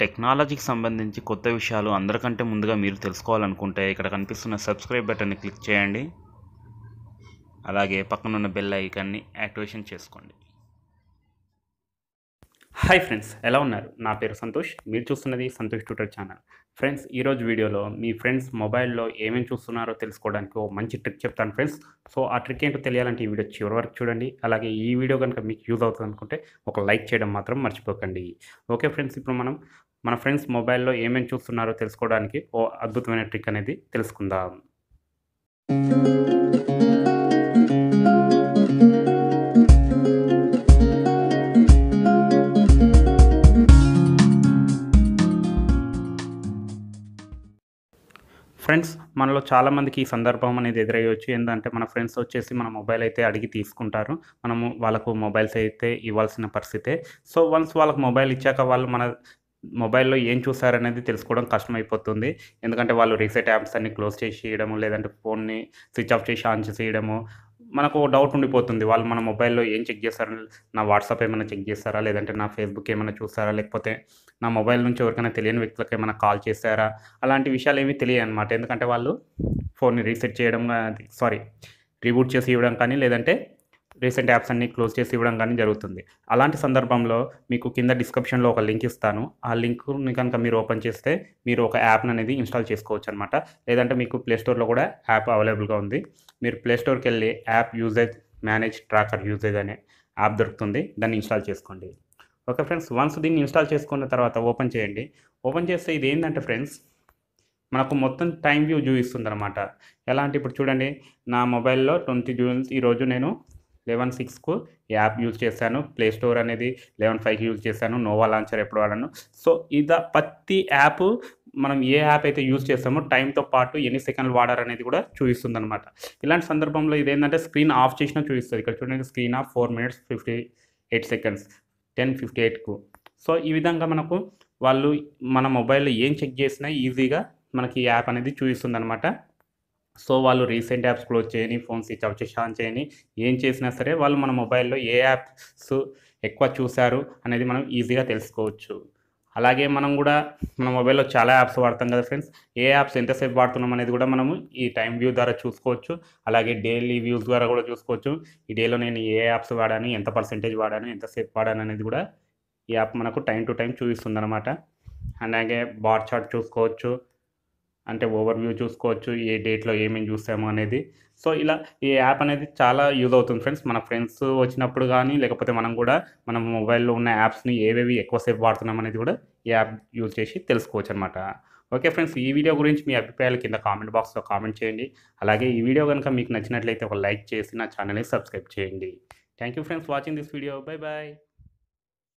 టెక్నాలజీకి సంబంధించి కొత్త విషయాలు అందరికంటే ముందుగా మీరు తెలుసుకోవాలనుకుంటే ఇక్కడ కనిపిస్తున్న సబ్స్క్రైబ్ బటన్ని క్లిక్ చేయండి అలాగే పక్కనున్న బెల్ ఐకాన్ని యాక్టివేషన్ చేసుకోండి హాయ్ ఫ్రెండ్స్ ఎలా ఉన్నారు నా పేరు సంతోష్ మీరు చూస్తున్నది సంతోష్ ట్యూటర్ ఛానల్ ఫ్రెండ్స్ ఈరోజు వీడియోలో మీ ఫ్రెండ్స్ మొబైల్లో ఏమేమి చూస్తున్నారో తెలుసుకోవడానికి ఓ మంచి ట్రిక్ చెప్తాను ఫ్రెండ్స్ సో ఆ ట్రిక్ ఏంటో తెలియాలంటే ఈ వీడియో చివరి వరకు చూడండి అలాగే ఈ వీడియో కనుక మీకు యూజ్ అవుతుంది అనుకుంటే ఒక లైక్ చేయడం మాత్రం మర్చిపోకండి ఓకే ఫ్రెండ్స్ ఇప్పుడు మనం మన ఫ్రెండ్స్ మొబైల్లో ఏమేమి చూస్తున్నారో తెలుసుకోవడానికి ఓ అద్భుతమైన ట్రిక్ అనేది తెలుసుకుందాం ఫ్రెండ్స్ మనలో చాలామందికి ఈ సందర్భం అనేది ఎదురయ్యవచ్చు ఏంటంటే మన ఫ్రెండ్స్ వచ్చేసి మన మొబైల్ అయితే అడిగి తీసుకుంటారు మనము వాళ్ళకు మొబైల్స్ అయితే ఇవ్వాల్సిన పరిస్థితే సో వన్స్ వాళ్ళకు మొబైల్ ఇచ్చాక వాళ్ళు మన మొబైల్లో ఏం చూసారనేది తెలుసుకోవడం కష్టమైపోతుంది ఎందుకంటే వాళ్ళు రీసెట్ యాప్స్ అన్ని క్లోజ్ చేసి చేయడము లేదంటే ఫోన్ని స్విచ్ ఆఫ్ చేసి ఆన్ చేసేయడము మనకు ఒక డౌట్ ఉండిపోతుంది వాళ్ళు మన మొబైల్లో ఏం చెక్ చేస్తారని నా వాట్సాప్ ఏమైనా చెక్ చేస్తారా లేదంటే నా ఫేస్బుక్ ఏమైనా చూస్తారా లేకపోతే నా మొబైల్ నుంచి ఎవరికైనా తెలియని వ్యక్తులకు ఏమైనా కాల్ చేశారా అలాంటి విషయాలు ఏమీ తెలియదు అనమాట ఎందుకంటే వాళ్ళు ఫోన్ని రీసెట్ చేయడం సారీ రీబూట్ చేసి ఇవ్వడం కానీ లేదంటే రీసెంట్ యాప్స్ అన్ని క్లోజ్ చేసి ఇవ్వడం కానీ జరుగుతుంది అలాంటి సందర్భంలో మీకు కింద డిస్క్రిప్షన్లో ఒక లింక్ ఇస్తాను ఆ లింక్ని కనుక మీరు ఓపెన్ చేస్తే మీరు ఒక యాప్ని అనేది ఇన్స్టాల్ చేసుకోవచ్చు అనమాట లేదంటే మీకు ప్లేస్టోర్లో కూడా యాప్ అవైలబుల్గా ఉంది మీరు ప్లేస్టోర్కి వెళ్ళి app usage manage tracker usage అనే యాప్ దొరుకుతుంది దాన్ని ఇన్స్టాల్ చేసుకోండి ఓకే ఫ్రెండ్స్ వన్స్ దీన్ని ఇన్స్టాల్ చేసుకున్న తర్వాత ఓపెన్ చేయండి ఓపెన్ చేస్తే ఇది ఏంటంటే ఫ్రెండ్స్ మనకు మొత్తం టైం వ్యూ చూపిస్తుంది అనమాట ఎలా అంటే ఇప్పుడు చూడండి నా మొబైల్లో ట్వంటీ జూన్ ఈరోజు నేను లెవెన్ సిక్స్కు యాప్ యూజ్ చేశాను ప్లే స్టోర్ అనేది లెవెన్ ఫైవ్కి యూజ్ చేశాను నోవా లాంచర్ ఎప్పుడు వాడాను సో ఇద ప్రతి యాప్ మనం ఏ యాప్ అయితే యూజ్ చేస్తామో టైంతో పాటు ఎన్ని సెకండ్లు వాడారనేది కూడా చూపిస్తుంది అనమాట ఇలాంటి సందర్భంలో ఇదేంటంటే స్క్రీన్ ఆఫ్ చేసినా చూపిస్తుంది ఇక్కడ చూడండి screen off four minutes fifty eight seconds ten fifty ఎయిట్కు సో ఈ విధంగా మనకు వాళ్ళు మన మొబైల్లో ఏం చెక్ చేసినా ఈజీగా మనకి ఈ యాప్ అనేది చూపిస్తుంది అనమాట సో వాళ్ళు రీసెంట్ యాప్స్ క్లోజ్ చేయని ఫోన్ స్విచ్ ఆఫ్ చేసి ఆన్ చేయని ఏం చేసినా సరే వాళ్ళు మన మొబైల్లో ఏ యాప్స్ ఎక్కువ చూశారు అనేది మనం ఈజీగా తెలుసుకోవచ్చు అలాగే మనం కూడా మన మొబైల్లో చాలా యాప్స్ వాడతాం కదా ఫ్రెండ్స్ ఏ యాప్స్ ఎంతసేపు వాడుతున్నాం అనేది కూడా మనము ఈ టైం వ్యూ ద్వారా చూసుకోవచ్చు అలాగే డైలీ వ్యూస్ ద్వారా కూడా చూసుకోవచ్చు ఈ డేలో నేను ఏ యాప్స్ వాడాను ఎంత పర్సెంటేజ్ వాడాను ఎంతసేపు వాడాను అనేది కూడా ఈ యాప్ మనకు టైం టు టైం చూపిస్తుంది అనమాట అలాగే బార్ చార్ట్ చూసుకోవచ్చు అంటే ఓవర్ వ్యూ చూసుకోవచ్చు ఏ డేట్లో ఏమేమి చూసాము అనేది సో ఇలా ఈ యాప్ అనేది చాలా యూజ్ అవుతుంది ఫ్రెండ్స్ మన ఫ్రెండ్స్ వచ్చినప్పుడు కానీ లేకపోతే మనం కూడా మన మొబైల్లో ఉన్న యాప్స్ని ఏవేవి ఎక్కువసేపు వాడుతున్నాం అనేది కూడా ఈ యాప్ యూజ్ చేసి తెలుసుకోవచ్చు అనమాట ఓకే ఫ్రెండ్స్ ఈ వీడియో గురించి మీ అభిప్రాయాలు కింద కామెంట్ బాక్స్లో కామెంట్ చేయండి అలాగే ఈ వీడియో కనుక మీకు నచ్చినట్లయితే ఒక లైక్ చేసి నా ఛానల్ని సబ్స్క్రైబ్ చేయండి thank you friends watching this video bye bye